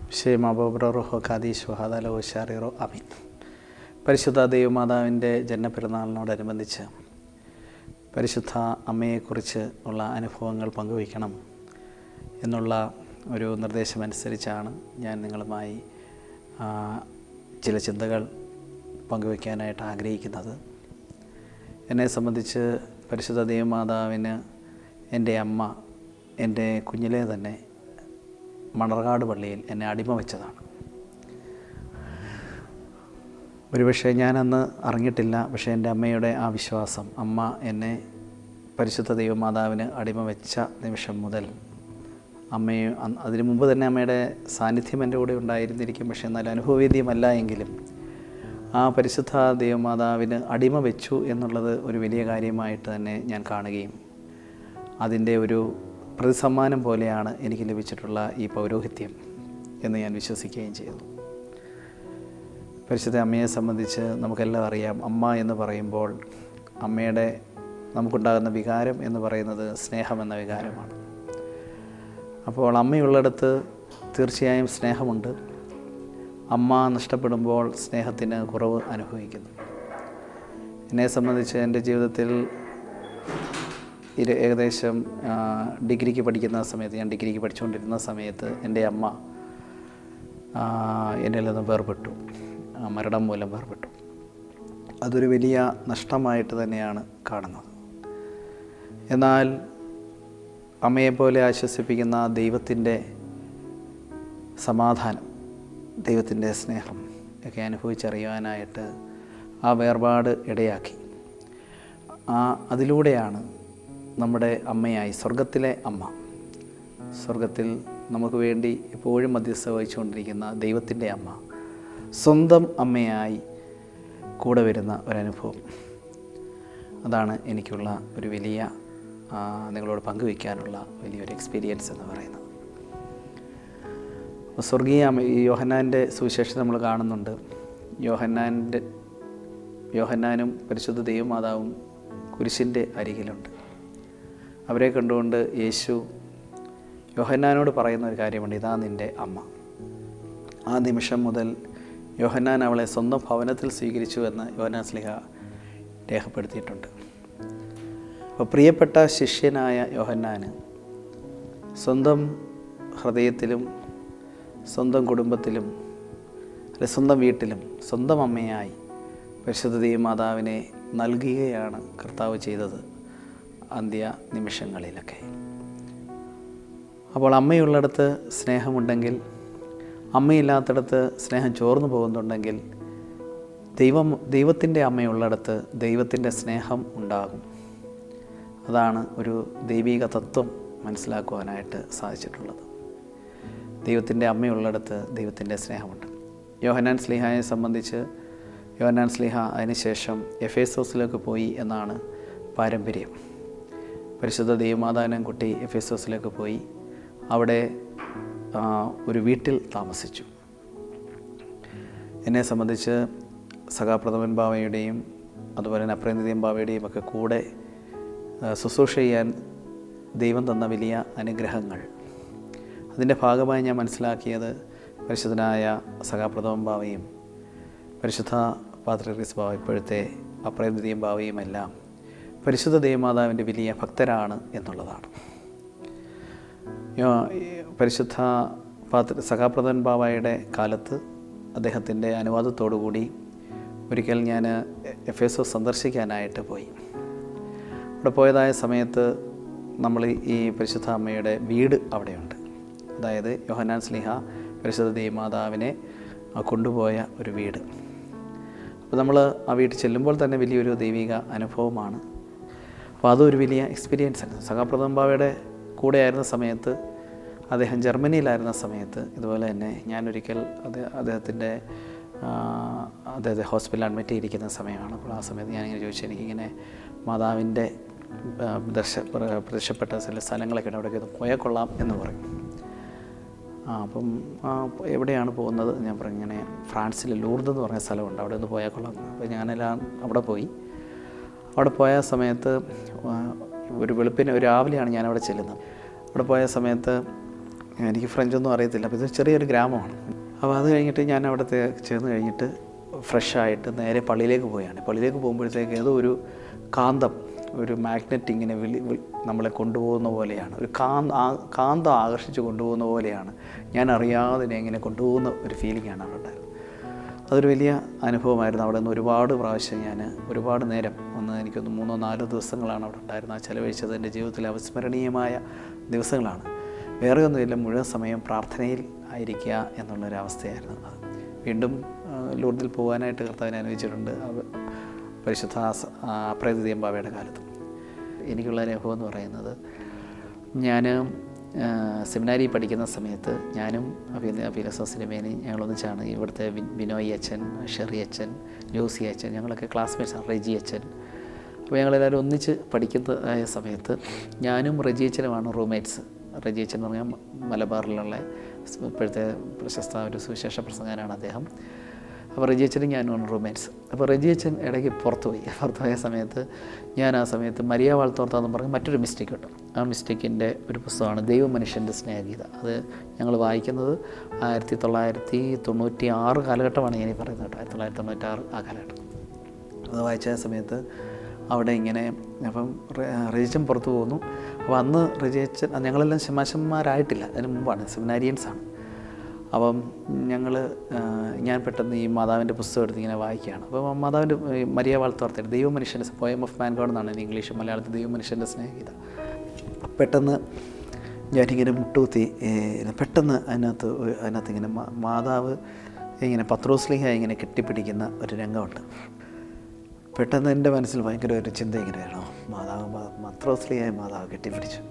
ഷേമാബോബ്രോഹോ ഖാദീഷോ ഹാദാലോ ഷാറിറോ അമീൻ പരിശുദ്ധ ദൈവമാതാവിൻ്റെ ജന്മപ്പെരുന്നാളിനോടനുബന്ധിച്ച് പരിശുദ്ധ അമ്മയെക്കുറിച്ച് ഉള്ള അനുഭവങ്ങൾ പങ്കുവയ്ക്കണം എന്നുള്ള ഒരു നിർദ്ദേശമനുസരിച്ചാണ് ഞാൻ നിങ്ങളുമായി ആ, ചില ചിന്തകൾ പങ്കുവയ്ക്കാനായിട്ട് ആഗ്രഹിക്കുന്നത് എന്നെ സംബന്ധിച്ച് പരിശുദ്ധ ദൈവമാതാവിന് എൻ്റെ അമ്മ എൻ്റെ കുഞ്ഞിലെ തന്നെ മണർകാട് പള്ളിയിൽ എന്നെ അടിമ വെച്ചതാണ് ഒരുപക്ഷെ ഞാനന്ന് അറിഞ്ഞിട്ടില്ല പക്ഷേ എൻ്റെ അമ്മയുടെ ആ വിശ്വാസം അമ്മ എന്നെ പരിശുദ്ധ ദൈവമാതാവിന് അടിമ വെച്ച നിമിഷം മുതൽ അമ്മയെ അന്ന് അതിനു മുമ്പ് തന്നെ അമ്മയുടെ സാന്നിധ്യം എൻ്റെ കൂടെ ഉണ്ടായിരുന്നിരിക്കും പക്ഷേ എന്നാൽ അനുഭവവേദ്യമല്ല എങ്കിലും ആ പരിശുദ്ധ ദൈവമാതാവിന് അടിമ വെച്ചു എന്നുള്ളത് ഒരു വലിയ കാര്യമായിട്ട് തന്നെ ഞാൻ കാണുകയും അതിൻ്റെ ഒരു പ്രതിസമ്മാനം പോലെയാണ് എനിക്ക് ലഭിച്ചിട്ടുള്ള ഈ പൗരോഹിത്യം എന്ന് ഞാൻ വിശ്വസിക്കുകയും ചെയ്യുന്നു പരിശുദ്ധ അമ്മയെ സംബന്ധിച്ച് നമുക്കെല്ലാം അറിയാം അമ്മ എന്ന് പറയുമ്പോൾ അമ്മയുടെ നമുക്കുണ്ടാകുന്ന വികാരം എന്ന് പറയുന്നത് സ്നേഹം എന്ന വികാരമാണ് അപ്പോൾ അമ്മയുള്ളിടത്ത് തീർച്ചയായും സ്നേഹമുണ്ട് അമ്മ നഷ്ടപ്പെടുമ്പോൾ സ്നേഹത്തിന് കുറവ് അനുഭവിക്കുന്നു എന്നെ സംബന്ധിച്ച് എൻ്റെ ജീവിതത്തിൽ ഇരു ഏകദേശം ആ, ഡിഗ്രിക്ക് പഠിക്കുന്ന സമയത്ത് ഞാൻ ഡിഗ്രിക്ക് പഠിച്ചുകൊണ്ടിരുന്ന സമയത്ത് എൻ്റെ അമ്മ ആ, എന്നിൽ നിന്ന് വേർപെട്ടു ആ, മരണം മൂലം വേർപെട്ടു അതൊരു വലിയ നഷ്ടമായിട്ട് തന്നെയാണ് കാണുന്നത് എന്നാൽ അമ്മയെപ്പോലെ ആശ്വസിപ്പിക്കുന്ന ദൈവത്തിൻ്റെ സമാധാനം ദൈവത്തിൻ്റെ സ്നേഹം ഒക്കെ അനുഭവിച്ചറിയാനായിട്ട് ആ വേർപാട് ഇടയാക്കി ആ അതിലൂടെയാണ് നമ്മുടെ അമ്മയായി സ്വർഗത്തിലെ അമ്മ സ്വർഗത്തിൽ നമുക്ക് വേണ്ടി എപ്പോഴും മധ്യസ്ഥ വഹിച്ചുകൊണ്ടിരിക്കുന്ന ദൈവത്തിൻ്റെ അമ്മ സ്വന്തം അമ്മയായി കൂടെ വരുന്ന ഒരനുഭവം അതാണ് എനിക്കുള്ള ഒരു വലിയ ആ, നിങ്ങളോട് പങ്കുവയ്ക്കാനുള്ള വലിയൊരു എക്സ്പീരിയൻസ് എന്ന് പറയുന്നത് അപ്പോൾ സ്വർഗീയ അമ്മ ഈ യോഹന്നാൻ്റെ സുവിശേഷം നമ്മൾ കാണുന്നുണ്ട് യോഹന്നാൻ്റെ യോഹന്നാനും പരിശുദ്ധ ദൈവമാതാവും കുരിശിൻ്റെ അരികിലുണ്ട് അവരെ കണ്ടുകൊണ്ട് യേശു യോഹന്നാനോട് പറയുന്ന ഒരു കാര്യമുണ്ട് ഇതാ നിൻ്റെ അമ്മ ആ നിമിഷം മുതൽ യോഹന്നാൻ അവളെ സ്വന്തം ഭവനത്തിൽ സ്വീകരിച്ചു എന്ന് യോഹന്നാൻ സ്ലിഹ രേഖപ്പെടുത്തിയിട്ടുണ്ട് അപ്പോൾ പ്രിയപ്പെട്ട ശിഷ്യനായ യോഹന്നാന് സ്വന്തം ഹൃദയത്തിലും സ്വന്തം കുടുംബത്തിലും അല്ലെ സ്വന്തം വീട്ടിലും സ്വന്തം അമ്മയായി പരിശുദ്ധ ദൈവമാതാവിനെ നൽകുകയാണ് കർത്താവ് ചെയ്തത് അന്ത്യ നിമിഷങ്ങളിലൊക്കെ അപ്പോൾ അമ്മയുള്ളിടത്ത് സ്നേഹമുണ്ടെങ്കിൽ അമ്മയില്ലാത്തിടത്ത് സ്നേഹം ചോർന്നു പോകുന്നുണ്ടെങ്കിൽ ദൈവം ദൈവത്തിൻ്റെ അമ്മയുള്ളിടത്ത് ദൈവത്തിൻ്റെ സ്നേഹം ഉണ്ടാകും അതാണ് ഒരു ദൈവിക തത്വം മനസ്സിലാക്കുവാനായിട്ട് സാധിച്ചിട്ടുള്ളത് ദൈവത്തിൻ്റെ അമ്മയുള്ളിടത്ത് ദൈവത്തിൻ്റെ സ്നേഹമുണ്ട് യോഹന്നാൻ സ്ലിഹായെ സംബന്ധിച്ച് യോഹന്നാൻ സ്ലിഹ അതിനുശേഷം എഫേസോസിലേക്ക് പോയി എന്നാണ് പാരമ്പര്യം പരിശുദ്ധ ദൈവമാതാനം കുട്ടി എഫേസോസിലേക്ക് പോയി അവിടെ ആ, ഒരു വീട്ടിൽ താമസിച്ചു എന്നെ സംബന്ധിച്ച് സഖാപ്രഥമൻ ബാവയുടെയും അതുപോലെ തന്നെ അപ്രേന്തിയം ബാവയുടെയും ഒക്കെ കൂടെ ആ, ശുശ്രൂഷ ചെയ്യാൻ ദൈവം തന്ന വലിയ അനുഗ്രഹങ്ങൾ അതിൻ്റെ ഭാഗമായി ഞാൻ മനസ്സിലാക്കിയത് പരിശുദ്ധനായ സഖാപ്രഥമൻ ബാവയും പരിശുദ്ധ പാത്രീസ് ബാവ ഇപ്പോഴത്തെ അപ്രേന്തിയം ബാവയും എല്ലാം പരിശുദ്ധ ദേവമാതാവിൻ്റെ വലിയ ഭക്തരാണ് എന്നുള്ളതാണ് യോ- ഈ പരിശുദ്ധ പാത്ര സഖാപ്രധാൻ ബാബായുടെ കാലത്ത് അദ്ദേഹത്തിൻ്റെ അനുവാദത്തോടു കൂടി ഒരിക്കൽ ഞാൻ എഫ് എസ് ഒ സന്ദർശിക്കാനായിട്ട് പോയി അവിടെ പോയതായ സമയത്ത് നമ്മൾ ഈ പരിശുദ്ധ അമ്മയുടെ വീട് അവിടെയുണ്ട് അതായത് യോഹന്നാൻ സ്ലിഹ പരിശുദ്ധ ദേവമാതാവിനെ ആ കൊണ്ടുപോയ ഒരു വീട് അപ്പോൾ നമ്മൾ ആ വീട്ടിൽ ചെല്ലുമ്പോൾ തന്നെ വലിയൊരു ദൈവിക അനുഭവമാണ് അപ്പോൾ അതൊരു വലിയ എക്സ്പീരിയൻസ് ആണ് സഖാപ്രഥം ബാവയുടെ കൂടെ ആയിരുന്ന സമയത്ത് അദ്ദേഹം ജർമ്മനിയിലായിരുന്ന സമയത്ത് ഇതുപോലെ തന്നെ ഞാനൊരിക്കൽ അത് അദ്ദേഹത്തിൻ്റെ അദ്ദേഹത്തെ ഹോസ്പിറ്റലിൽ അഡ്മിറ്റ് ചെയ്തിരിക്കുന്ന സമയമാണ് അപ്പോൾ ആ സമയത്ത് ഞാനിങ്ങനെ ചോദിച്ചു എനിക്കിങ്ങനെ മാതാവിൻ്റെ ആ, ദർശ പ്ര- പ്രത്യക്ഷപ്പെട്ട ചില സ്ഥലങ്ങളൊക്കെ ഉണ്ട് അവിടെയൊക്കെ ഒന്ന് പോയാൽ കൊള്ളാം എന്ന് പറയും ആ അപ്പം ആ, പ- എവിടെയാണ് പോകുന്നത് ഞാൻ പറഞ്ഞു ഇങ്ങനെ ഫ്രാൻസിൽ ലൂർദ് എന്ന് പറഞ്ഞ സ്ഥലമുണ്ട് അവിടെ ഒന്ന് പോയാൽ കൊള്ളാം അപ്പോൾ ഞാനെല്ലാം അവിടെ പോയി അവിടെ പോയ സമയത്ത് ആ, ഒരു വെളുപ്പിന് ഒരു രാവിലെയാണ് ഞാൻ അവിടെ ചെല്ലുന്നത് അവിടെ പോയ സമയത്ത് എനിക്ക് ഫ്രഞ്ചൊന്നും അറിയത്തില്ല അപ്പോൾ ഇത് ചെറിയൊരു ഗ്രാമമാണ് അപ്പോൾ അത് കഴിഞ്ഞിട്ട് ഞാൻ അവിടുത്തെ ചെന്ന് കഴിഞ്ഞിട്ട് ഫ്രഷായിട്ട് നേരെ പള്ളിയിലേക്ക് പോയാണ് പള്ളിയിലേക്ക് പോകുമ്പോഴത്തേക്ക് ഏതോ ഒരു കാന്തം ഒരു മാഗ്നറ്റ് ഇങ്ങനെ വിളി വിളി- നമ്മളെ കൊണ്ടുപോകുന്ന പോലെയാണ് ഒരു കാന്ത ആ- കാന്തം ആകർഷിച്ച് കൊണ്ടുപോകുന്ന പോലെയാണ് ഞാൻ അറിയാതെ എന്നെ ഇങ്ങനെ കൊണ്ടുപോകുന്ന ഒരു ഫീലിംഗാണ് അവിടെ ഉണ്ടായിരുന്നത് അതൊരു വലിയ അനുഭവമായിരുന്നു അവിടെ നിന്ന് ഒരുപാട് പ്രാവശ്യം ഞാൻ ഒരുപാട് നേരം ഒന്ന് എനിക്കൊന്ന് മൂന്നോ നാലോ ദിവസങ്ങളാണ് അവിടെ ഉണ്ടായിരുന്നത് ആ ചെലവഴിച്ചത് എൻ്റെ ജീവിതത്തിലെ അവിസ്മരണീയമായ ദിവസങ്ങളാണ് വേറെ ഒന്നുമില്ല മുഴുവൻ സമയം പ്രാർത്ഥനയിൽ ആയിരിക്കുക എന്നുള്ളൊരവസ്ഥയായിരുന്നു അത് വീണ്ടും ആ, ലൂർദിൽ പോകാനായിട്ട് കർത്താവിനെ അനുവദിച്ചിട്ടുണ്ട് അത് പരിശുദ്ധ അപ്രേതിയമ്പാവയുടെ കാലത്ത് എനിക്കുള്ള അനുഭവം എന്ന് പറയുന്നത് ഞാൻ സെമിനാരി പഠിക്കുന്ന സമയത്ത് ഞാനും ഫിലോസോ സിനിമേനി ഞങ്ങളൊന്നിച്ചാണ് ഇവിടുത്തെ ബി- ബിനോയ് അച്ഛൻ ഷെറി അച്ഛൻ ജോസി അച്ഛൻ ഞങ്ങളൊക്കെ ക്ലാസ്മേറ്റ്സാണ് റെജി അച്ഛൻ അപ്പോൾ ഞങ്ങളെല്ലാവരും ഒന്നിച്ച് പഠിക്കുന്ന ആയ സമയത്ത് ഞാനും റെജി അച്ഛനുമാണ് റൂംമേറ്റ്സ് റെജി അച്ഛൻ എന്ന് പറഞ്ഞാൽ മ- മലബാറിലുള്ള സ് ഇപ്പോഴത്തെ പ്രശസ്ത ഒരു സുവിശേഷ പ്രസംഗനാണ് അദ്ദേഹം അപ്പോൾ റെജി അച്ഛനും ഞാനുമാണ് റൂംമേറ്റ്സ് അപ്പോൾ റെജി അച്ഛൻ ഇടയ്ക്ക് പുറത്ത് പോയി പുറത്ത് പോയ സമയത്ത് ഞാൻ ആ സമയത്ത് മരിയ വാൾത്തോർത്താന്ന് പറഞ്ഞ് മറ്റൊരു മിസ്റ്റേക്ക് കിട്ടും ആ മിസ്റ്റേക്കിൻ്റെ ഒരു പുസ്തകമാണ് ദൈവ മനുഷ്യൻ്റെ സ്നേഹഗീത അത് ഞങ്ങൾ വായിക്കുന്നത് ആയിരത്തി തൊള്ളായിരത്തി തൊണ്ണൂറ്റി ആറ് കാലഘട്ടമാണ് ഞാൻ ഈ പറയുന്നത് കേട്ടോ ആയിരത്തി തൊള്ളായിരത്തി തൊണ്ണൂറ്റി ആറ് ആ കാലഘട്ടം അത് വായിച്ച സമയത്ത് അവിടെ ഇങ്ങനെ അപ്പം രജിച്ചൻ പുറത്ത് പോകുന്നു അപ്പോൾ അന്ന് രജിച്ചൻ ഞങ്ങളെല്ലാം ശമാശന്മാരായിട്ടില്ല അതിന് മുമ്പാണ് സെമിനാരിയൻസാണ് അപ്പം ഞങ്ങൾ ഞാൻ പെട്ടെന്ന് ഈ മാതാവിൻ്റെ പുസ്തകം എടുത്ത് ഇങ്ങനെ വായിക്കുകയാണ് അപ്പോൾ മാതാവിൻ്റെ ഈ മരിയ വാൾത്തോർത്തയുടെ ദൈവ മനുഷ്യൻ്റെ പോയം ഓഫ് മാൻ ഗോഡ് എന്നാണ് ഇംഗ്ലീഷ് മലയാളത്തിൽ ദൈവ മനുഷ്യൻ്റെ സ്നേഹിത പെട്ടെന്ന് ഞാനിങ്ങനെ മുട്ടുകുത്തി ഏ, പെട്ടെന്ന് അതിനകത്ത് ഒരു- അതിനകത്ത് ഇങ്ങനെ മാ- മാതാവ് ഇങ്ങനെ പത്രോസ്ലിഹ ഇങ്ങനെ കെട്ടിപ്പിടിക്കുന്ന ഒരു രംഗമുണ്ട് പെട്ടെന്ന് എൻ്റെ മനസ്സിൽ ഭയങ്കര ഒരു ചിന്ത ഇങ്ങനെ വരണോ മാതാവ് മ- പത്രോസ്ലിഹായ മാതാവ് കെട്ടിപ്പിടിച്ചു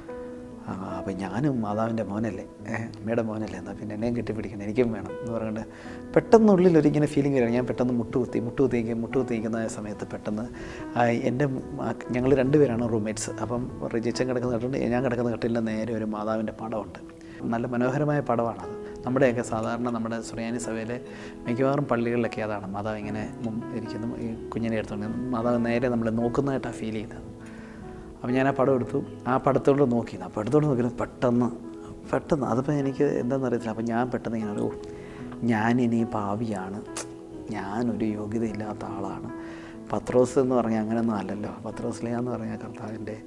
ആ, അപ്പം ഞാനും മാതാവിൻ്റെ മോനല്ലേ ഏഹ് അമ്മയുടെ മോനല്ലേ എന്നാൽ പിന്നെ എന്നെയും കെട്ടിപ്പിടിക്കണം എനിക്കും വേണം എന്ന് പറഞ്ഞിട്ട് പെട്ടെന്ന് ഉള്ളിൽ ഒരിങ്ങനെ ഫീലിംഗ് വരികയാണ് ഞാൻ പെട്ടെന്ന് മുട്ടുകുത്തി മുട്ടുകുത്തി മുട്ടുകുത്തിയിരിക്കുന്ന സമയത്ത് പെട്ടെന്ന് ആ, എൻ്റെ ഞങ്ങൾ രണ്ടുപേരാണ് റൂംമേറ്റ്സ് അപ്പം റിജിച്ചൻ കിടക്കുന്ന കട്ടുണ്ട് ഞാൻ കിടക്കുന്ന കട്ടിലിൻ്റെ നേരെ ഒരു മാതാവിൻ്റെ പടമുണ്ട് നല്ല മനോഹരമായ പടമാണത് നമ്മുടെയൊക്കെ സാധാരണ നമ്മുടെ സുറിയാനി സഭയിലെ മിക്കവാറും പള്ളികളിലൊക്കെ അതാണ് മാതാവ് ഇങ്ങനെ മും ഇരിക്കുന്നു ഈ കുഞ്ഞിനെ എടുത്തുകൊണ്ട് മാതാവ് നേരെ നമ്മളെ നോക്കുന്നതായിട്ടാണ് ഫീൽ ചെയ്തത് അപ്പോൾ ഞാൻ ആ പടം എടുത്തു ആ പടത്തോട് നോക്കി ആ പടത്തോട് നോക്കിയത് പെട്ടെന്ന് പെട്ടെന്ന് അതിപ്പോൾ എനിക്ക് എന്താണെന്ന് അറിയത്തില്ല അപ്പോൾ ഞാൻ പെട്ടെന്ന് ഇങ്ങനെ ഓ ഞാനിനി പാവിയാണ് ഞാനൊരു യോഗ്യതയില്ലാത്ത ആളാണ് പത്രോസ് എന്ന് പറഞ്ഞാൽ അങ്ങനെയൊന്നും അല്ലല്ലോ പത്രോസ്ലിയ എന്ന് പറഞ്ഞാൽ കർത്താവിൻ്റെ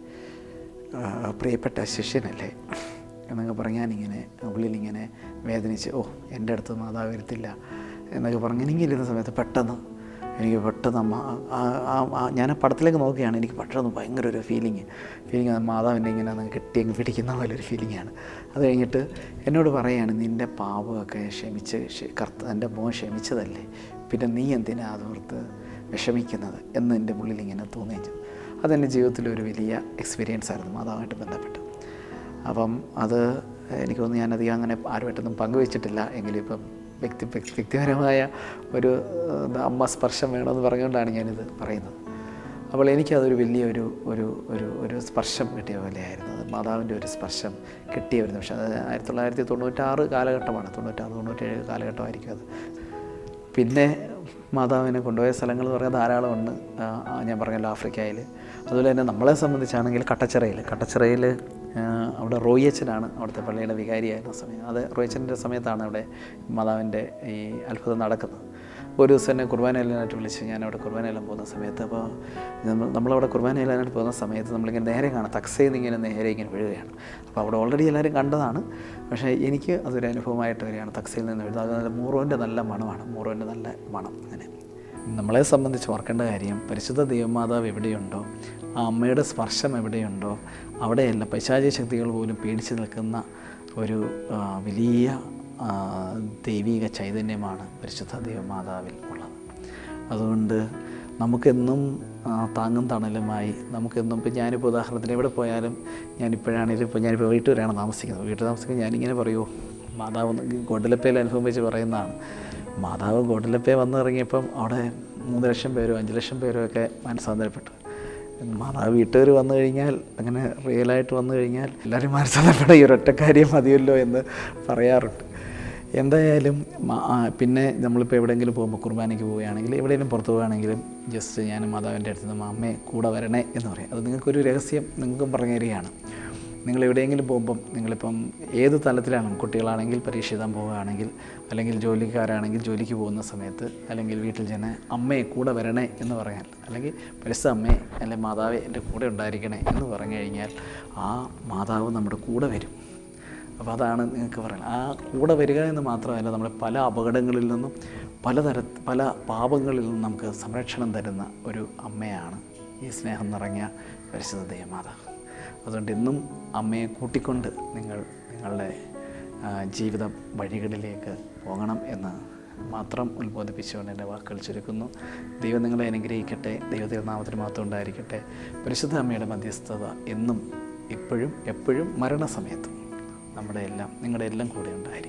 ആ, പ്രിയപ്പെട്ട ശിഷ്യനല്ലേ എന്നൊക്കെ പറഞ്ഞ് ഞാനിങ്ങനെ ഉള്ളിലിങ്ങനെ വേദനിച്ച് ഓ എൻ്റെ അടുത്ത് മാതാവ് വരത്തില്ല എന്നൊക്കെ പറഞ്ഞ് എനിക്കിരുന്ന സമയത്ത് പെട്ടെന്ന് എനിക്ക് പെട്ടെന്ന് അമ്മ ആ- ആ- ആ- ഞാൻ ആ പടത്തിലേക്ക് നോക്കുകയാണ് എനിക്ക് പെട്ടെന്ന് ഭയങ്കര ഒരു ഫീലിങ് ഫീലിംഗ് മാതാവിൻ്റെ ഇങ്ങനെ അങ്ങ് കെട്ടി അങ്ങ് പിടിക്കുന്ന പോലെ ഒരു ഫീലിംഗാണ് അത് കഴിഞ്ഞിട്ട് എന്നോട് പറയുകയാണ് നിൻ്റെ പാപമൊക്കെ ക്ഷമിച്ച് ക്ഷ- കർത്ത എൻ്റെ മോൻ ക്ഷമിച്ചതല്ലേ പിന്നെ നീ എന്തിനാ അതോർത്ത് വിഷമിക്കുന്നത് എന്ന് എൻ്റെ ഉള്ളിൽ ഇങ്ങനെ തോന്നുകയും ചെയ്തു അതെൻ്റെ ജീവിതത്തിലൊരു വലിയ എക്സ്പീരിയൻസ് ആയിരുന്നു മാതാവുമായിട്ട് ബന്ധപ്പെട്ട് അപ്പം അത് എനിക്ക് തോന്നുന്നു ഞാനധികം അങ്ങനെ ആരുമായിട്ടൊന്നും പങ്കുവെച്ചിട്ടില്ല എങ്കിലും ഇപ്പം വ്യക്തി വ്യക്തി- വ്യക്തിപരമായ ഒരു ഏഹ്, അമ്മ സ്പർശം വേണമെന്ന് പറഞ്ഞുകൊണ്ടാണ് ഞാനിത് പറയുന്നത് അപ്പോൾ എനിക്കതൊരു വലിയൊരു ഒരു ഒരു ഒരു സ്പർശം കിട്ടിയ പോലെയായിരുന്നു അത് മാതാവിൻ്റെ ഒരു സ്പർശം കിട്ടിയ ഒരു നിമിഷം അത് ആയിരത്തി തൊള്ളായിരത്തി തൊണ്ണൂറ്റാറ് കാലഘട്ടമാണ് തൊണ്ണൂറ്റാറ് തൊണ്ണൂറ്റേഴ് കാലഘട്ടമായിരിക്കും അത് പിന്നെ മാതാവിനെ കൊണ്ടുപോയ സ്ഥലങ്ങൾ എന്ന് പറഞ്ഞാൽ ധാരാളമുണ്ട് ആ, ആ, ഞാൻ പറഞ്ഞല്ലോ ആഫ്രിക്കയിൽ അതുപോലെ തന്നെ നമ്മളെ സംബന്ധിച്ചാണെങ്കിൽ കട്ടച്ചിറയിൽ കട്ടച്ചിറയിൽ ആ, അവിടെ റോയിയച്ചനാണ് അവിടുത്തെ പള്ളിയുടെ വികാരിയായിരുന്ന സമയം അത് റോയിച്ചൻ്റെ സമയത്താണ് അവിടെ മാതാവിൻ്റെ ഈ അത്ഭുതം നടക്കുന്നത് ഒരു ദിവസം എന്നെ കുർബാന എല്ലാനായിട്ട് വിളിച്ച് ഞാൻ അവിടെ കുർബാന എല്ലാം പോകുന്ന സമയത്ത് അപ്പോൾ നമ്മൾ നമ്മളവിടെ കുർബാന എല്ലാനായിട്ട് പോകുന്ന സമയത്ത് നമ്മളിങ്ങനെ നേരെ കാണാം തക്സയിൽ നിന്ന് ഇങ്ങനെ നേരെ ഇങ്ങനെ വീഴുകയാണ് അപ്പോൾ അവിടെ ഓൾറെഡി എല്ലാവരും കണ്ടതാണ് പക്ഷേ എനിക്ക് അതൊരു അനുഭവമായിട്ട് വരികയാണ് തക്സയിൽ നിന്ന് വീഴുന്നത് അത് നല്ല മൂറോൻ്റെ നല്ല മണമാണ് മൂറോൻ്റെ നല്ല മണം അങ്ങനെ നമ്മളെ സംബന്ധിച്ച് ഓർക്കേണ്ട കാര്യം പരിശുദ്ധ ദൈവമാതാവ് എവിടെയുണ്ടോ ആ അമ്മയുടെ സ്പർശം എവിടെയുണ്ടോ അവിടെയല്ല പൈശാചിക ശക്തികൾ പോലും പേടിച്ച് നിൽക്കുന്ന ഒരു ആ, വലിയ ആ, ദൈവിക ചൈതന്യമാണ് പരിശുദ്ധ ദൈവമാതാവിൽ ഉള്ളത് അതുകൊണ്ട് നമുക്കെന്നും ആ, താങ്ങും തണലുമായി നമുക്കെന്നും ഇപ്പം ഞാനിപ്പോൾ ഉദാഹരണത്തിന് എവിടെ പോയാലും ഞാനിപ്പോഴാണെങ്കിലും ഇപ്പോൾ ഞാനിപ്പോൾ വീട്ടിലാണ് താമസിക്കുന്നത് വീട്ടിൽ താമസിക്കുമ്പോൾ ഞാനിങ്ങനെ പറയുമോ മാതാവ് ഗോഡലപ്പയിൽ അനുഭവം വെച്ച് പറയുന്നതാണ് മാതാവ് ഗോഡലപ്പേ വന്നിറങ്ങിയപ്പം അവിടെ മൂന്ന് ലക്ഷം പേരോ അഞ്ച് ലക്ഷം പേരോ ഒക്കെ മനസ്സാന്തരപ്പെട്ടു മാതാവ് വീട്ടുകാർ വന്നു കഴിഞ്ഞാൽ അങ്ങനെ റിയലായിട്ട് വന്നു കഴിഞ്ഞാൽ എല്ലാവരും മനസ്സാന്തരപ്പെട്ട ഈ ഒരൊറ്റ കാര്യം മതിയല്ലോ എന്ന് പറയാറുണ്ട് എന്തായാലും മ- ആ, പിന്നെ നമ്മളിപ്പോൾ എവിടെയെങ്കിലും പോകുമ്പോൾ കുർബാനയ്ക്ക് പോവുകയാണെങ്കിൽ എവിടെയെങ്കിലും പുറത്ത് പോവുകയാണെങ്കിലും ജസ്റ്റ് ഞാൻ മാതാവിൻ്റെ അടുത്ത് നിന്ന് അമ്മയെ കൂടെ വരണേ എന്ന് പറയും അത് നിങ്ങൾക്കൊരു രഹസ്യം നിങ്ങൾക്കും പറഞ്ഞു തരികയാണ് നിങ്ങൾ എവിടെയെങ്കിലും പോകുമ്പം നിങ്ങളിപ്പം ഏത് തലത്തിലാണ് കുട്ടികളാണെങ്കിൽ പരീക്ഷ എഴുതാൻ പോവുകയാണെങ്കിൽ അല്ലെങ്കിൽ ജോലിക്കാരാണെങ്കിൽ ജോലിക്ക് പോകുന്ന സമയത്ത് അല്ലെങ്കിൽ വീട്ടിൽ ചെന്ന് അമ്മയെ കൂടെ വരണേ എന്ന് പറഞ്ഞാൽ അല്ലെങ്കിൽ പരിസ്ഥ അമ്മയെ അല്ലെങ്കിൽ മാതാവെ എൻ്റെ കൂടെ ഉണ്ടായിരിക്കണേ എന്ന് പറഞ്ഞു കഴിഞ്ഞാൽ ആ മാതാവ് നമ്മുടെ കൂടെ വരും അപ്പോൾ അതാണ് നിങ്ങൾക്ക് പറയുന്നത് ആ കൂടെ വരിക എന്ന് മാത്രമല്ല നമ്മളെ പല അപകടങ്ങളിൽ നിന്നും പലതര പല പാപങ്ങളിൽ നിന്നും നമുക്ക് സംരക്ഷണം തരുന്ന ഒരു അമ്മയാണ് ഈ സ്നേഹം നിറഞ്ഞ പരിശുദ്ധ ദേവമാതാവ് അതുകൊണ്ട് ഇന്നും അമ്മയെ കൂട്ടിക്കൊണ്ട് നിങ്ങൾ നിങ്ങളുടെ ആ, ജീവിത വഴികളിലേക്ക് പോകണം എന്ന് മാത്രം ഉത്ബോധിപ്പിച്ചുകൊണ്ട് എൻ്റെ വാക്കുകൾ ചുരുക്കുന്നു ദൈവം നിങ്ങളെ അനുഗ്രഹിക്കട്ടെ ദൈവതിരുനാമത്തിന് മാത്രം ഉണ്ടായിരിക്കട്ടെ പരിശുദ്ധ അമ്മയുടെ മധ്യസ്ഥത എന്നും ഇപ്പോഴും എപ്പോഴും മരണസമയത്തും നമ്മുടെ എല്ലാം നിങ്ങളുടെ എല്ലാം കൂടെ ഉണ്ടായിരിക്കും